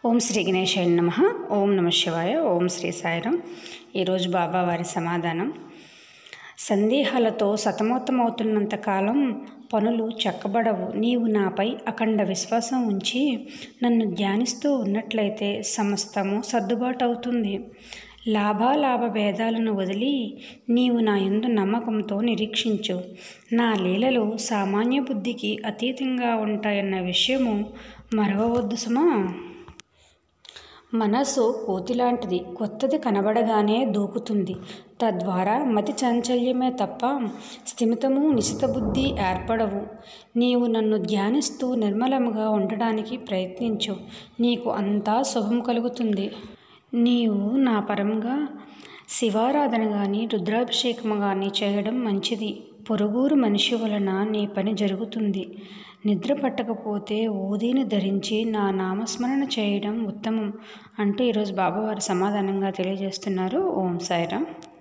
ఓం శ్రీ గణేశాయ నమ ఓం నమ శివాయ ఓం శ్రీ సాయిరం ఈరోజు బాబా వారి సమాధానం సందేహాలతో సతమతమవుతున్నంత కాలం పనులు చక్కబడవు నీవు నాపై అఖండ విశ్వాసం ఉంచి నన్ను ధ్యానిస్తూ ఉన్నట్లయితే సమస్తము సర్దుబాటు అవుతుంది లాభాలాభ భేదాలను వదిలి నీవు నా యందు నమ్మకంతో నిరీక్షించు నా లీలలు సామాన్య బుద్ధికి అతీతంగా ఉంటాయన్న విషయము మరవవద్దు సుమా మనసు కోతిలాంటిది కొత్తది కనబడగానే దూకుతుంది తద్వారా మతి చాంచల్యమే తప్ప స్థిమితము నిశిత బుద్ధి ఏర్పడవు నీవు నన్ను ధ్యానిస్తూ నిర్మలముగా ఉండడానికి ప్రయత్నించు నీకు అంతా శుభం కలుగుతుంది నీవు నా పరంగా శివారాధన కానీ రుద్రాభిషేకము కానీ చేయడం మంచిది పొరుగురు మనిషి వలన నీ పని జరుగుతుంది నిద్ర పట్టకపోతే ఓదీని ధరించి నా నామస్మరణ చేయడం ఉత్తమం అంటూ ఈరోజు బాబావారు సమాధానంగా తెలియజేస్తున్నారు ఓం సాయిరామ్